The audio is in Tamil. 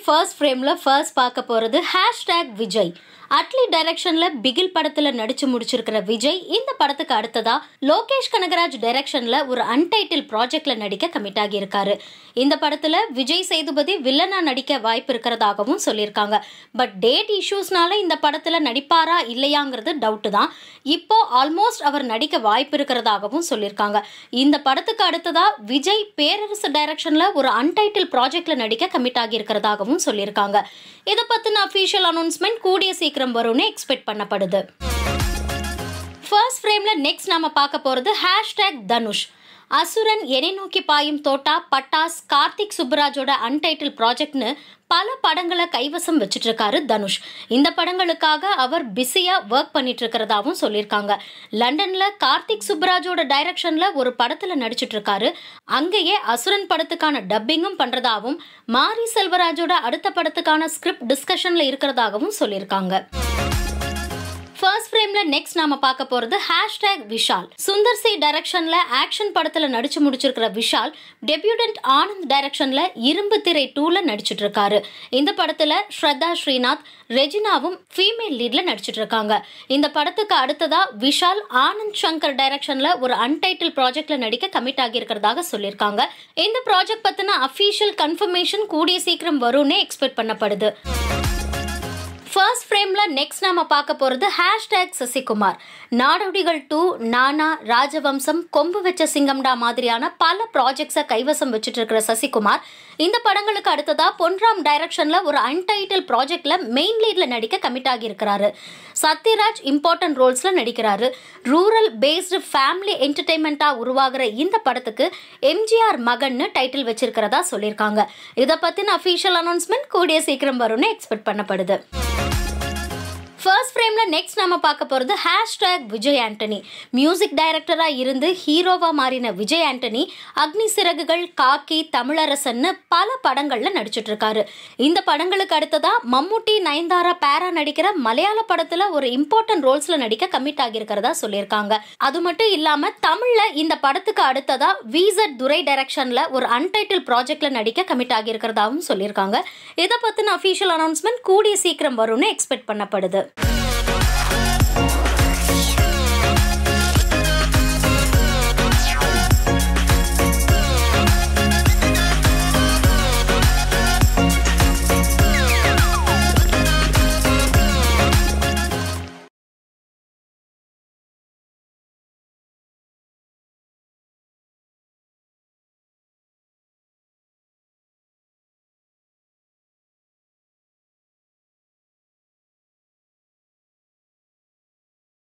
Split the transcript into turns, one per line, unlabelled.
ஃபர்ஸ்ட் ஃப்ரேமில் ஃபர்ஸ்ட் பார்க்க போகிறது ஹேஷ்டேக் விஜய் அட்லி டைரக்ஷன்ல பிகில் படத்துல நடிச்சு முடிச்சிருக்கிற விஜய் இந்த படத்துக்கு அடுத்ததா லோகேஷ் கனகராஜ் டைரக்ஷன்ல ஒரு அன்டைட்டில் ப்ராஜெக்ட்ல நடிக்க கமிட் ஆகி இருக்காரு இந்த படத்துல விஜய் சேதுபதி வில்லனா நடிக்க வாய்ப்பு இருக்கிறதாகவும் சொல்லியிருக்காங்க பட் டேட் இஷ்யூஸ்னால இந்த படத்துல நடிப்பாரா இல்லையாங்கிறது டவுட் தான் இப்போ ஆல்மோஸ்ட் அவர் நடிக்க வாய்ப்பு இருக்கிறதாகவும் சொல்லியிருக்காங்க இந்த படத்துக்கு அடுத்ததா விஜய் பேரரசு டைரக்ஷன்ல ஒரு அன்டைட்டில் ப்ராஜெக்ட்ல நடிக்க கமிட் ஆகி இருக்கிறதாகவும் சொல்லியிருக்காங்க இதை பத்தின அஃபீஷியல் அனௌன்ஸ்மெண்ட் கூடிய சீக்கிரம் வரும்னு எக்ஸ்பெக்ட் பண்ணப்படுது ஃபர்ஸ்ட் ஃப்ரேம்ல நெக்ஸ்ட் நாம பார்க்க போறது ஹேஷ்டேக் தனுஷ் அசுரன் எனை நோக்கி பாயும் தோட்டா பட்டாஸ் கார்த்திக் சுப்புராஜோட அன்டைட்டில் ப்ராஜெக்ட்னு பல படங்களை கைவசம் வச்சுட்டு இருக்காரு தனுஷ் இந்த படங்களுக்காக அவர் பிஸியா ஒர்க் பண்ணிட்டு இருக்கிறதாவும் சொல்லியிருக்காங்க லண்டன்ல கார்த்திக் சுப்புராஜோட டைரக்ஷன்ல ஒரு படத்துல நடிச்சிட்டு இருக்காரு அங்கேயே அசுரன் படத்துக்கான டப்பிங்கும் பண்றதாவும் மாரி செல்வராஜோட அடுத்த படத்துக்கான ஸ்கிரிப்ட் டிஸ்கஷன்ல இருக்கிறதாகவும் சொல்லியிருக்காங்க ஃபர்ஸ்ட் ஃப்ரேம்ல நெக்ஸ்ட் நாம பார்க்க போறது ஹேஷ்டேக் விஷால் சுந்தர் சி டைரக்ஷன்ல ஆக்ஷன் படத்துல நடிச்சு முடிச்சிருக்கிற விஷால் டெபியூடன்ட் ஆனந்த் டைரக்ஷன்ல இரும்பு திரை டூல நடிச்சிட்டு இருக்காரு இந்த படத்துல ஸ்ரத்தா ஸ்ரீநாத் ரெஜினாவும் ஃபீமேல் லீட்ல நடிச்சிட்டு இருக்காங்க இந்த படத்துக்கு அடுத்ததா விஷால் ஆனந்த் சங்கர் டைரக்ஷன்ல ஒரு அன்டைட்டில் ப்ராஜெக்ட்ல நடிக்க கமிட் ஆகியிருக்கிறதாக சொல்லியிருக்காங்க இந்த ப்ராஜெக்ட் பத்தின அஃபீஷியல் கன்ஃபர்மேஷன் கூடிய சீக்கிரம் வரும்னு எக்ஸ்பெக்ட் பண்ணப்படுது ஃபர்ஸ்ட் ஃப்ரேம்ல நெக்ஸ்ட் நாம பார்க்க போறது ஹேஷ்டேக் சசிகுமார் நாடோடிகள் டூ நானா ராஜவம்சம் கொம்பு வச்ச சிங்கம்டா மாதிரியான பல ப்ராஜெக்ட்ஸை கைவசம் வச்சுட்டு இருக்கிற சசிகுமார் இந்த படங்களுக்கு அடுத்ததா பொன்ராம் டைரக்ஷன்ல ஒரு அன்டைட்டில் ப்ராஜெக்ட்ல மெயின் லீட்ல நடிக்க கமிட் ஆகி இருக்கிறாரு சத்யராஜ் இம்பார்ட்டன்ட் ரோல்ஸ்ல நடிக்கிறாரு ரூரல் பேஸ்டு ஃபேமிலி என்டர்டைன்மெண்ட்டா உருவாகிற இந்த படத்துக்கு எம்ஜிஆர் மகன்னு டைட்டில் வச்சிருக்கிறதா சொல்லியிருக்காங்க இதை பத்தின அஃபீஷியல் அனௌன்ஸ்மெண்ட் கூடிய சீக்கிரம் வரும்னு எக்ஸ்பெக்ட் பண்ணப்படுது ஃபர்ஸ்ட் ஃப்ரேம்ல நெக்ஸ்ட் நம்ம பார்க்க போறது ஹேஷ்டேக் விஜய் ஆண்டனி மியூசிக் டைரக்டரா இருந்து ஹீரோவா மாறின விஜய் ஆண்டனி அக்னி சிறகுகள் காக்கி தமிழரசன்னு பல படங்கள்ல நடிச்சிட்டு இருக்காரு இந்த படங்களுக்கு அடுத்ததா மம்முட்டி நயன்தாரா பேரா நடிக்கிற மலையாள படத்துல ஒரு இம்பார்ட்டன்ட் ரோல்ஸ்ல நடிக்க கமிட் ஆகியிருக்கிறதா சொல்லியிருக்காங்க அது மட்டும் இல்லாம தமிழ்ல இந்த படத்துக்கு அடுத்ததா விசட் துரை டைரக்ஷன்ல ஒரு அன்டைட்டில் ப்ராஜெக்ட்ல நடிக்க கமிட் ஆகியிருக்கிறதாவும் சொல்லியிருக்காங்க இதை பத்தின அஃபீஷியல் அனௌன்ஸ்மெண்ட் கூடிய சீக்கிரம் வரும்னு எக்ஸ்பெக்ட் பண்ணப்படுது